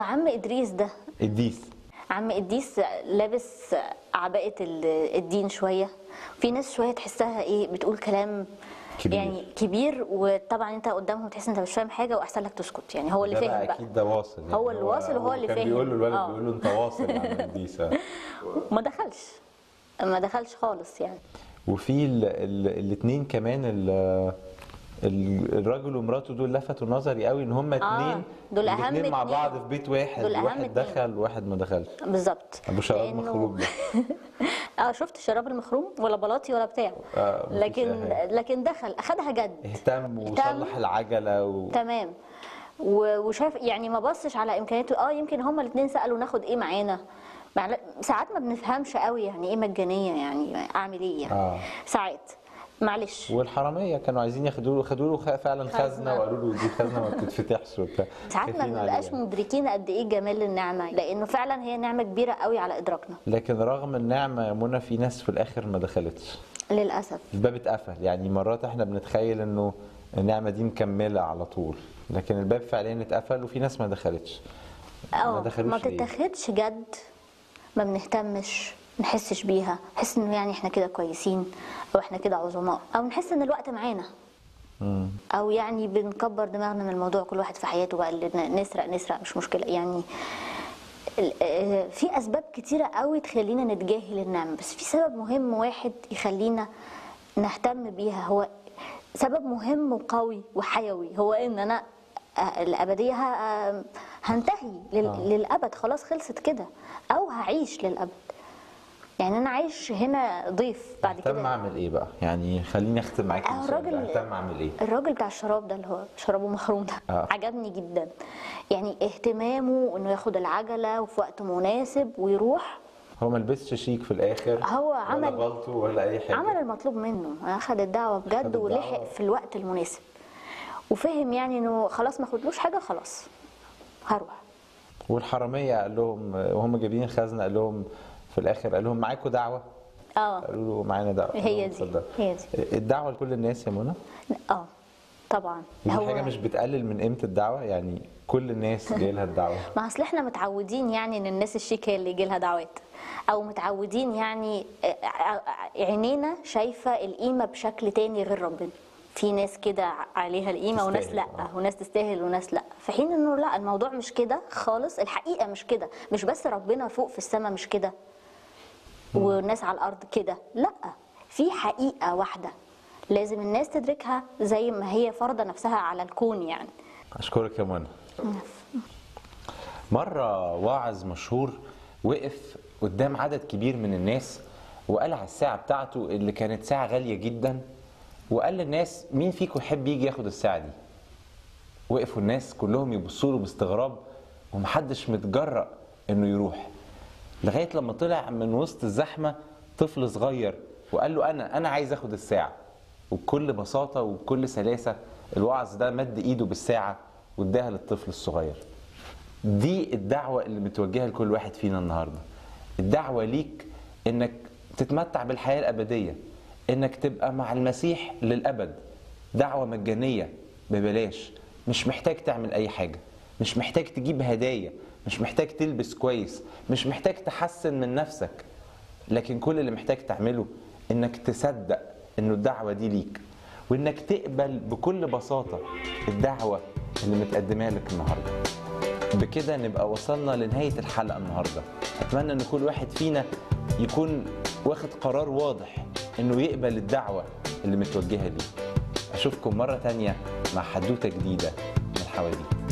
عم ادريس ده اديس عم ادريس لابس عباءة ال- الدين شوية في ناس شوية تحسها ايه بتقول كلام كبير. يعني كبير وطبعا انت قدامهم تحس انت مش فاهم حاجة واحسن لك تسكت يعني هو اللي ده فاهم بقى بقى اكيد ده واصل يعني هو اللي واصل وهو اللي كان فاهم. بيقول له الولد آه. بيقول له انت واصل يا عم اديس ما دخلش ما دخلش خالص يعني وفي الاثنين كمان ال- ال- الراجل ومراته دول لفتوا نظري قوي ان هما اثنين دول أهم الاثنين مع اتنين. بعض في بيت واحد دول أهم واحد اتنين. دخل وواحد ما دخلش بالظبط ابو شراب لأنه- مخروج ده اه شفت الشراب المخروم ولا بلاطي ولا بتاع آه، مفيش لكن أي حاجة. لكن دخل اخدها جد اهتم وصلح العجله و... تمام و- وشاف يعني ما بصش على امكانياته اه يمكن هما الاثنين سالوا ناخد ايه معانا معل- ساعات ما بنفهمش قوي يعني ايه مجانيه يعني اعمل ايه يعني آه. ساعات معلش والحراميه كانوا عايزين ياخدوا له خدوا له خ- فعلا خزنة. خزنه وقالوا له دي خزنه ما بتتفتحش وبتاع ساعات ما خايفين بنبقاش عليه. مدركين قد ايه جمال النعمه لانه فعلا هي نعمه كبيره قوي على ادراكنا لكن رغم النعمه يا منى في ناس في الاخر ما دخلتش للاسف الباب اتقفل يعني مرات احنا بنتخيل انه النعمه دي مكمله على طول لكن الباب فعليا اتقفل وفي ناس ما دخلتش اه دخلوش ما ليه؟ بتتاخدش جد ما بنهتمش نحسش بيها نحس انه يعني احنا كده كويسين او احنا كده عظماء او نحس ان الوقت معانا مم. او يعني بنكبر دماغنا من الموضوع كل واحد في حياته بقى اللي ن- نسرق نسرق مش مشكله يعني ال- آه، في اسباب كتيره قوي تخلينا نتجاهل النعمه بس في سبب مهم واحد يخلينا نهتم بيها هو سبب مهم وقوي وحيوي هو ان انا آه، الابديه ه- آه، هنتهي لل- آه. للابد خلاص خلصت كده او هعيش للابد يعني انا عايش هنا ضيف بعد اهتم كده اعمل ايه بقى يعني خليني اختم معاك آه، السؤال ده. الراجل- اهتم اعمل ايه الراجل بتاع الشراب ده اللي هو شرابه مخروم ده آه. عجبني جدا يعني اهتمامه انه ياخد العجله وفي وقت مناسب ويروح هو ما لبسش شيك في الاخر هو ولا عمل- غلطه ولا اي حاجه عمل المطلوب منه اخد الدعوه بجد أخد الدعوة. ولحق في الوقت المناسب وفهم يعني انه خلاص ما خدلوش حاجه خلاص هروح والحراميه قال لهم وهم جايبين الخزنه قال لهم في الاخر قال لهم معاكم دعوه اه قالوا له معانا دعوه هي قال لهم دي، اتفضل. هي دي. الدعوه لكل الناس يا منى اه طبعا دي حاجه مش بتقلل من قيمه الدعوه يعني كل الناس جاي لها الدعوه ما اصل احنا متعودين يعني ان الناس الشيك هي اللي يجي لها دعوات او متعودين يعني آه، آه، عينينا شايفه القيمه بشكل تاني غير ربنا في ناس كده عليها القيمه وناس تستاهل، لا آه. وناس تستاهل وناس لا في حين انه لا الموضوع مش كده خالص الحقيقه مش كده مش بس ربنا فوق في السماء مش كده والناس على الارض كده لا في حقيقه واحده لازم الناس تدركها زي ما هي فرضه نفسها على الكون يعني اشكرك يا منى مرة واعظ مشهور وقف قدام عدد كبير من الناس وقلع الساعة بتاعته اللي كانت ساعة غالية جدا وقال للناس مين فيكم يحب يجي ياخد الساعة دي وقفوا الناس كلهم يبصوا له باستغراب ومحدش متجرأ انه يروح لغاية لما طلع من وسط الزحمة طفل صغير وقال له انا انا عايز اخد الساعة وبكل بساطة وبكل سلاسة الوعظ ده مد ايده بالساعة واداها للطفل الصغير دي الدعوة اللي متوجهة لكل واحد فينا النهاردة الدعوة ليك انك تتمتع بالحياة الأبدية انك تبقى مع المسيح للأبد دعوة مجانية ببلاش مش محتاج تعمل أي حاجة مش محتاج تجيب هدايا مش محتاج تلبس كويس مش محتاج تحسن من نفسك لكن كل اللي محتاج تعمله انك تصدق انه الدعوة دي ليك وانك تقبل بكل بساطة الدعوة اللي متقدمة لك النهارده بكده نبقى وصلنا لنهاية الحلقة النهاردة أتمنى أن كل واحد فينا يكون واخد قرار واضح أنه يقبل الدعوة اللي متوجهة ليه أشوفكم مرة تانية مع حدوتة جديدة من حواديت